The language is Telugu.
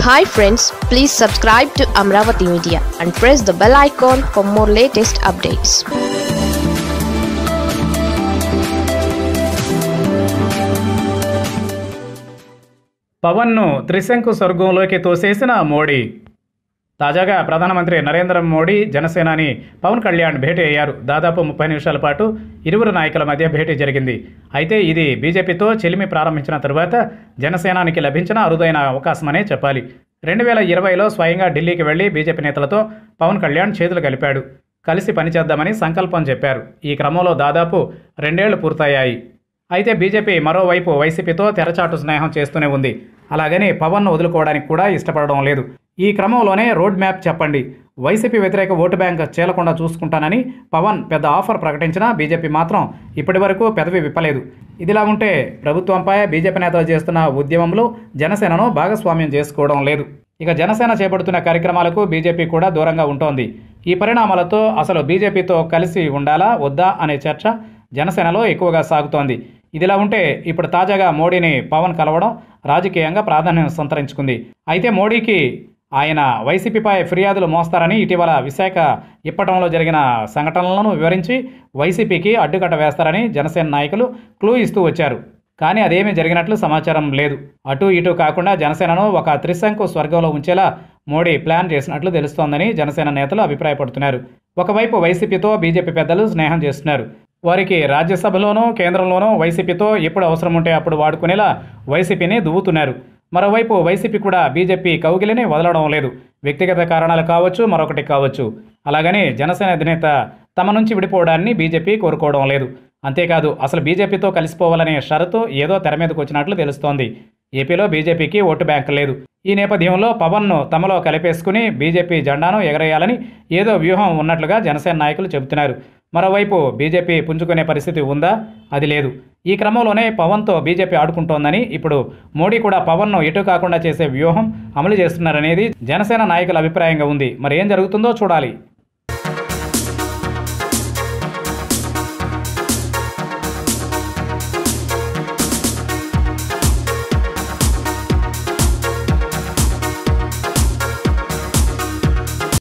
hi friends please subscribe to Amaravati media and press the bell icon for more latest updates పవన్ను త్రిశంకు స్వర్గంలోకి తోసేసిన మోడీ తాజాగా ప్రధానమంత్రి నరేంద్ర మోడీ జనసేనాని పవన్ కళ్యాణ్ భేటీ అయ్యారు దాదాపు ముప్పై నిమిషాల పాటు ఇరువురు నాయకుల మధ్య భేటీ జరిగింది అయితే ఇది బీజేపీతో చెలిమి ప్రారంభించిన తరువాత జనసేనానికి లభించిన అరుదైన అవకాశమనే చెప్పాలి రెండు వేల ఇరవైలో స్వయంగా ఢిల్లీకి వెళ్లి బీజేపీ నేతలతో పవన్ కళ్యాణ్ చేతులు కలిపాడు కలిసి పనిచేద్దామని సంకల్పం చెప్పారు ఈ క్రమంలో దాదాపు రెండేళ్లు పూర్తయ్యాయి అయితే బీజేపీ మరోవైపు వైసీపీతో తెరచాటు స్నేహం చేస్తూనే ఉంది అలాగని పవన్ను వదులుకోవడానికి కూడా ఇష్టపడడం లేదు ఈ క్రమంలోనే రోడ్ మ్యాప్ చెప్పండి వైసీపీ వ్యతిరేక ఓటు బ్యాంక్ చేలకుండా చూసుకుంటానని పవన్ పెద్ద ఆఫర్ ప్రకటించినా బీజేపీ మాత్రం ఇప్పటి వరకు పెదవి విప్పలేదు ఇదిలా ఉంటే ప్రభుత్వంపై బీజేపీ నేతలు చేస్తున్న ఉద్యమంలో జనసేనను భాగస్వామ్యం చేసుకోవడం లేదు ఇక జనసేన చేపడుతున్న కార్యక్రమాలకు బీజేపీ కూడా దూరంగా ఉంటోంది ఈ పరిణామాలతో అసలు బీజేపీతో కలిసి ఉండాలా వద్దా అనే చర్చ జనసేనలో ఎక్కువగా సాగుతోంది ఇదిలా ఉంటే ఇప్పుడు తాజాగా మోడీని పవన్ కలవడం రాజకీయంగా ప్రాధాన్యం సంతరించుకుంది అయితే మోడీకి ఆయన వైసీపీపై ఫిర్యాదులు మోస్తారని ఇటీవల విశాఖ ఇప్పటంలో జరిగిన సంఘటనలను వివరించి వైసీపీకి అడ్డుకట్ట వేస్తారని జనసేన నాయకులు క్లూ ఇస్తూ వచ్చారు కానీ అదేమీ జరిగినట్లు సమాచారం లేదు అటు ఇటు కాకుండా జనసేనను ఒక త్రిశంకు స్వర్గంలో ఉంచేలా మోడీ ప్లాన్ చేసినట్లు తెలుస్తోందని జనసేన నేతలు అభిప్రాయపడుతున్నారు ఒకవైపు వైసీపీతో బీజేపీ పెద్దలు స్నేహం చేస్తున్నారు వారికి రాజ్యసభలోనూ కేంద్రంలోనూ వైసీపీతో ఎప్పుడు అవసరం ఉంటే అప్పుడు వాడుకునేలా వైసీపీని దువ్వుతున్నారు మరోవైపు వైసీపీ కూడా బీజేపీ కౌగిలిని వదలడం లేదు వ్యక్తిగత కారణాలు కావచ్చు మరొకటి కావచ్చు అలాగని జనసేన అధినేత తమ నుంచి విడిపోవడాన్ని బీజేపీ కోరుకోవడం లేదు అంతేకాదు అసలు బీజేపీతో కలిసిపోవాలనే షరతు ఏదో తెర మీదకు వచ్చినట్లు తెలుస్తోంది ఏపీలో బీజేపీకి ఓటు బ్యాంక్ లేదు ఈ నేపథ్యంలో పవన్ను తమలో కలిపేసుకుని బీజేపీ జెండాను ఎగరేయాలని ఏదో వ్యూహం ఉన్నట్లుగా జనసేన నాయకులు చెబుతున్నారు మరోవైపు బీజేపీ పుంజుకునే పరిస్థితి ఉందా అది లేదు ఈ క్రమంలోనే పవన్తో బీజేపీ ఆడుకుంటోందని ఇప్పుడు మోడీ కూడా పవన్ను ఎటు కాకుండా చేసే వ్యూహం అమలు చేస్తున్నారనేది జనసేన నాయకుల అభిప్రాయంగా ఉంది మరి ఏం జరుగుతుందో చూడాలి